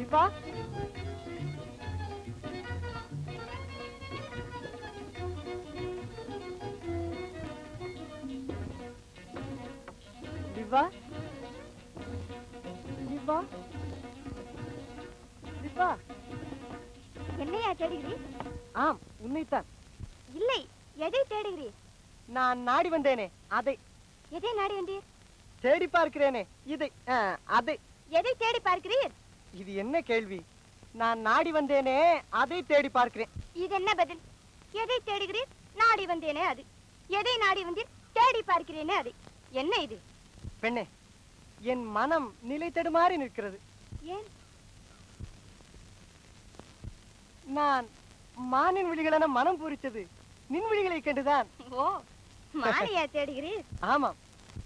விபா விவா விவா விவா என்னையா தேடுகிறீர் ஆம் உன்னைத்தான் இல்லை எதை தேடுகிறீர் நான் நாடி வந்தேனே அதை எதை நாடி வந்தீர் தேடி பார்க்கிறேனே இதை ஆ, அதை எதை தேடி பார்க்கிறீர் இது என்ன கேள்வி நான் நாடி வந்தேனே அதை தேடி பார்க்கிறேன் இது என்ன பதில் எதை தேடுகிறீர் நாடி வந்தேனே அது எதை நாடி வந்தீர் தேடி பார்க்கிறேனே அது என்ன இது பெண்ணே என் மனம் நிலை தடுமாறி நிற்கிறது ஏன் நான் மானின் விழிகளென மனம் பூரித்தது நின் விழிகளை கண்டுதான் ஓ மாலையா தேடுகிறீர் ஆமாம்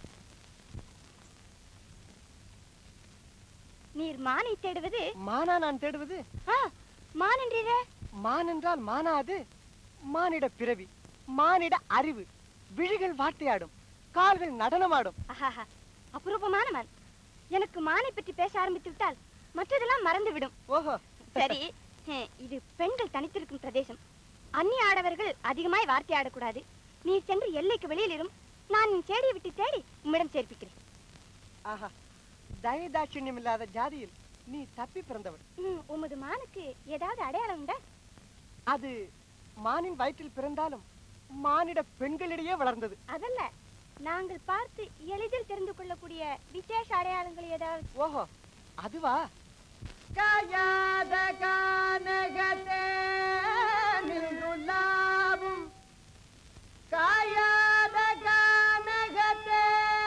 நீர் மானை தேடுவது மானா நான் தேடுவது ஆ, மான் என்றீரே மான் என்றால் மானாது மானிட பிறவி மானிட அறிவு விழிகள் வாட்டையாடும் கால்கள் நடனமாடும் ஆஹாஹா, அபூர்வமான மான் எனக்கு மானை பற்றி பேச ஆரம்பித்து விட்டால் மற்றதெல்லாம் மறந்து விடும் ஓஹோ சரி ஹம், இது பெண்கள் தனித்திருக்கும் பிரதேசம் அந்நிய ஆடவர்கள் அதிகமாய் வார்த்தை ஆடக்கூடாது நீ சென்று எல்லைக்கு வெளியில் இரும் நான் என் சேடியை விட்டு தேடி உம்மிடம் சேர்ப்பிக்கிறேன் ஆஹா தயதாட்சியம் இல்லாத ஜாதியில் நீ தப்பி பிறந்தவள் ம், உமது மானுக்கு ஏதாவது அடையாளம் உண்டா அது மானின் வயிற்றில் பிறந்தாலும் மானிட பெண்களிடையே வளர்ந்தது அதல்ல நாங்கள் பார்த்து எளிதில் தெரிந்து கொள்ளக்கூடிய விசேஷ அடையாளங்கள் ஏதாவது ஓஹோ அதுவா காயாத கானகத்தே நின்றுள்ளாவும் காயாத கானகத்தே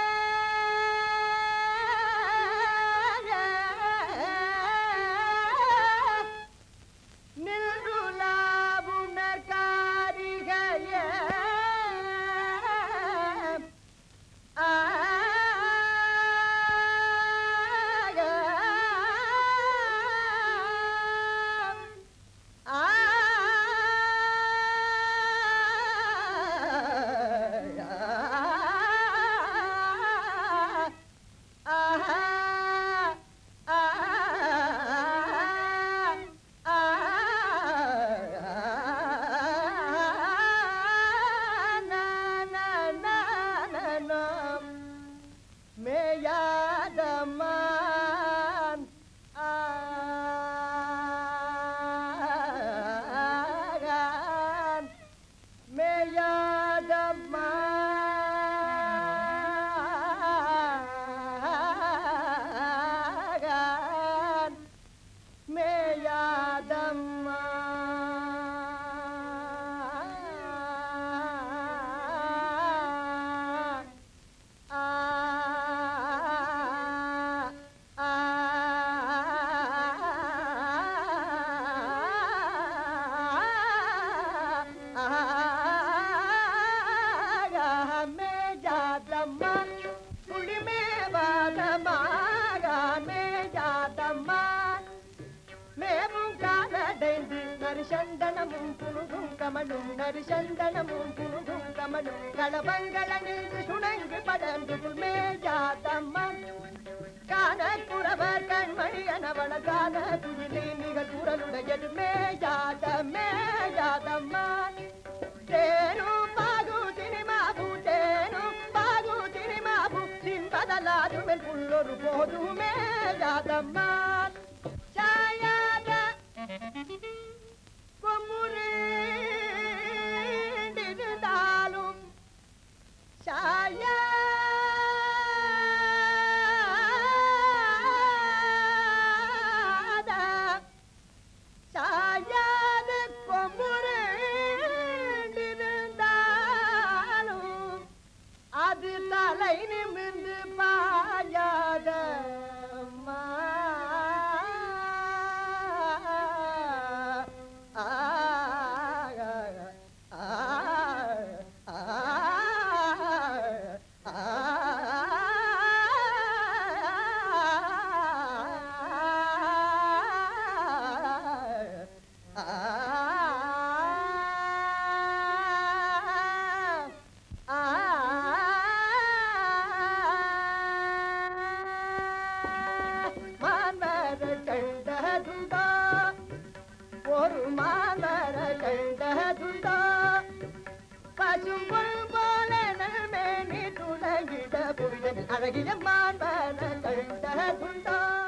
நின்றுள்ளாவுணர் காரிகையே மேயாதமான் ஆகான் மேயாதமான் மேயாதம்மா சந்தனமும் புனுகும் கமலும் நறு சந்தனமும் புனுகும் கமலும் களபங்கள நின்று சுணங்கு படர்ந்து மேஜாதம்மன் காண குறவர் கண்மணி எனவள காண குயிலை நிகழ் குரலுடையது மேஜாத மேஜாதம்மான் தேனு பாகு தினிமாபு தேனு பாகு தினிமாபு சின்பதலாது மெல் புல்லொரு போது மேஜாதம்மான் சாயாத கொம்முரேண்டிருந்தாலும் சாயாத சாயாத கொம்முரேண்டிருந்தாலும் அது தலை நிமிர்ந்து பாயாத ஒரு மாமர கண்டதுண்டோ பசும்பொன் போல நல்மேனி துளையிட புவிதனில் அழகிய மாமர கண்டதுண்டோ